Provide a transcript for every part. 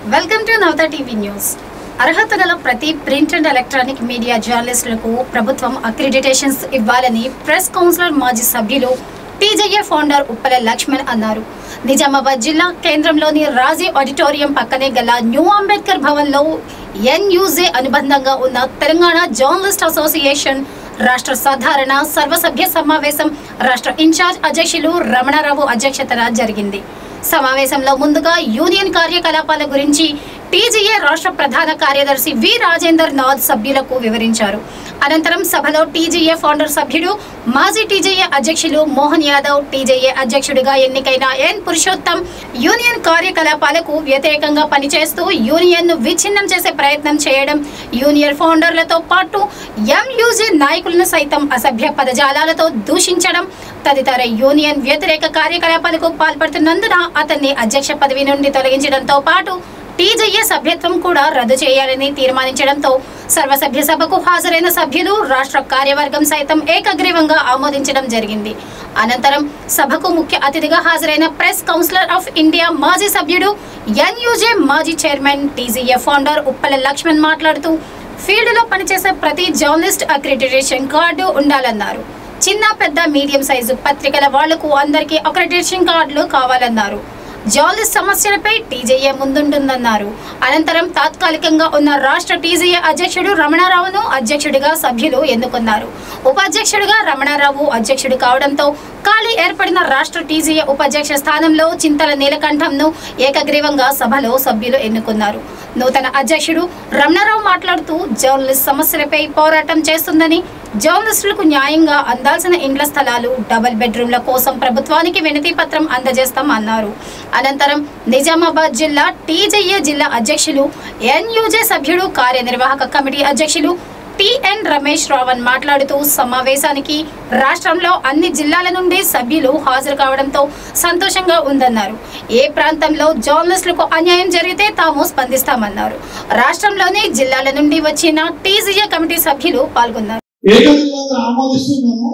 welcome to Navata TV news అర్హత గల ప్రతి ప్రింట్ అండ్ ఎలక్ట్రానిక్ మీడియా జర్నలిస్టులకు ప్రభుత్వం అక్రిడిటేషన్స్ ఇవ్వాలని ప్రెస్ కౌన్సిలర్ మాజీ సభ్యులు టీజేఏ ఫౌండర్ ఉప్పల లక్ష్మణ్ అన్నారు నిజామాబాద్ జిల్లా కేంద్రంలోని రాజీ ఆడిటోరియం పక్కనే గల న్యూ అంబేద్కర్ భవన్లో ఎన్యూజే అనుబంధంగా ఉన్న తెలంగాణ జర్నలిస్ట్ అసోసియేషన్ రాష్ట్ర సాధారణ సర్వసభ్య సమావేశం రాష్ట్ర ఇన్ఛార్జ్ అధ్యక్షులు రమణారావు అధ్యక్షతన జరిగింది సమావేశంలో ముందుగా యూనియన్ కార్యకలాపాల గురించి టీజీఏ రాష్ట్ర ప్రధాన కార్యదర్శి వి రాజేందర్ నాథ్ సభ్యులకు వివరించారు అనంతరం సభలో టీజీఏ ఫౌండర్ సభ్యుడు మాజీ టీజేఏ అధ్యక్షులు మోహన్ యాదవ్ టీజేఏ అధ్యక్షుడిగా ఎన్నికైన ఎన్ పురుషోత్తం యూనియన్ కార్యకలాపాలకు వ్యతిరేకంగా పనిచేస్తూ యూనియన్ ను విచ్ఛిన్నం చేసే ప్రయత్నం చేయడం యూనియన్ ఫౌండర్లతో పాటు ఎంయూజీ నాయకులను సైతం అసభ్య పదజాలాలతో దూషించడం తదితర యూనియన్ వ్యతిరేక కార్యకలాపాలకు పాల్పడుతున్నందున అతన్ని అధ్యక్ష పదవి నుండి తొలగించడంతో పాటు టీజేఏ సభ్యత్వం కూడా రద్దు చేయాలని తీర్మానించడంతో సర్వసభ్య సభకు హాజరైన సభ్యులు రాష్ట్ర కార్యవర్గం సైతం ఏకగ్రీవంగా ఆమోదించడం జరిగింది అనంతరం సభకు ముఖ్య అతిథిగా హాజరైన ప్రెస్ కౌన్సిలర్ ఆఫ్ ఇండియా మాజీ సభ్యుడు ఎన్యూజే మాజీ chairman TGA founder Uppala Lakshman మాట్లాడుతూ ఫీల్డ్లో పనిచేసే ప్రతి జర్నలిస్ట్ అక్రిడిటేషన్ కార్డు ఉండాలన్నారు చిన్న పెద్ద మీడియం సైజు పత్రికల వాళ్లకు అందరికీ అక్రిడిటేషన్ కార్డులు కావాలన్నారు జర్నలిస్ట్ సమస్యలపై టీజేఏ ముందుంటుందన్నారు అనంతరం తాత్కాలికంగా ఉన్న రాష్ట్ర టీజేఏ అధ్యక్షుడు రమణారావును అధ్యక్షుడిగా సభ్యులు ఎన్నుకున్నారు ఉపాధ్యక్షుడిగా రమణారావు అధ్యక్షుడు కావడంతో ఖాళీ ఏర్పడిన రాష్ట్ర టీజీఏ ఉపాధ్యక్ష స్థానంలో చింతల నీలకంఠంను ఏకగ్రీవంగా సభలో సభ్యులు ఎన్నుకున్నారు నూతన అధ్యక్షుడు రమణారావు మాట్లాడుతూ జర్నలిస్ట్ సమస్యలపై పోరాటం చేస్తుందని జర్నలిస్టులకు న్యాయంగా అందాల్సిన ఇండ్ల స్థలాలు డబుల్ బెడ్రూమ్ల కోసం ప్రభుత్వానికి వినతి పత్రం అందజేస్తాం అన్నారు అనంతరం నిజామాబాద్ జిల్లా టీజేఏ జిల్లా అధ్యక్షులు ఎన్యూజే సభ్యుడు కార్యనిర్వాహక కమిటీ అధ్యక్షులు టిఎన్ రమేష్ రావణ్ మాట్లాడుతూ సమావేశానికి రాష్ట్రంలో అన్ని జిల్లాల నుండి సభ్యులు హాజరు కావడంతో సంతోషంగా ఉందన్నారు ఏ ప్రాంతంలో జర్నలిస్టులకు అన్యాయం జరిగితే తాము స్పందిస్తామన్నారు రాష్ట్రంలోని జిల్లాల నుండి వచ్చిన టీజీఏ కమిటీ సభ్యులు పాల్గొన్నారు ఏకగ్రీవంగా ఆమోదిస్తున్నాము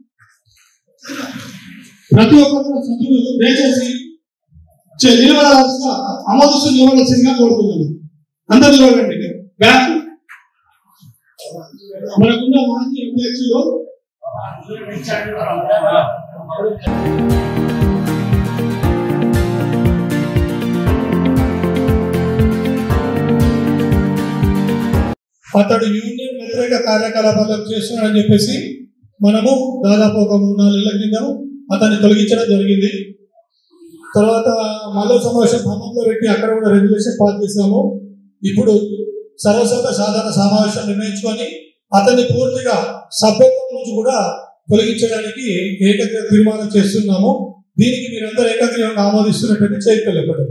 ప్రతి ఒక్కరు సభ్యులు దయచేసి చే- నిలబడాల్సిన ఆమోదిస్తూ నిలబడాల్సిందిగా కోరుతున్నాను అందరూ నిలబడండి బ్యాక్ మనకున్న మాజీ అధ్యక్షులు అతడు యూనియన్ వ్యతిరేక కార్యకలాపాలు చేస్తున్నాడని చెప్పేసి మనము దాదాపు ఒక మూడు నాలుగు నెలల కింద అతన్ని తొలగించడం జరిగింది తర్వాత మళ్ళీ సమావేశం ఖమ్మంలో పెట్టి అక్కడ కూడా రెగ్యులేషన్ పాస్ చేసాము ఇప్పుడు సర్వసభ సాధారణ సమావేశం నిర్ణయించుకొని అతన్ని పూర్తిగా సభ్యత్వం నుంచి కూడా తొలగించడానికి ఏకగ్ర తీర్మానం చేస్తున్నాము దీనికి మీరందరూ ఏకగ్రీవంగా ఆమోదిస్తున్నట్టు చేయగలపడం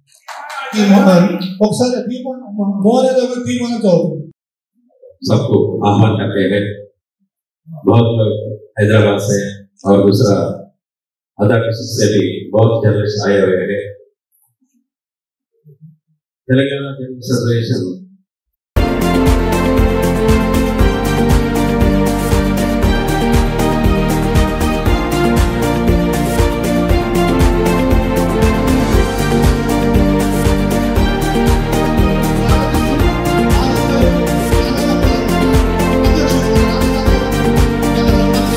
ఒకసారి తీర్మానం మోహన్ యాదవ్ గారు తీర్మానం చదువుతుంది सबको आह्वान करते हैं बहुत लोग हैदराबाद से और दूसरा अदर डिस्ट्रिक्ट से भी बहुत जर्नलिस्ट आए हुए हैं तेलंगाना जर्नलिस्ट एसोसिएशन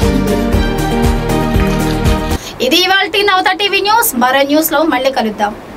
ఇది ఇవాళ నవత టీవీ న్యూస్ మరో న్యూస్ లో మళ్ళీ కలుద్దాం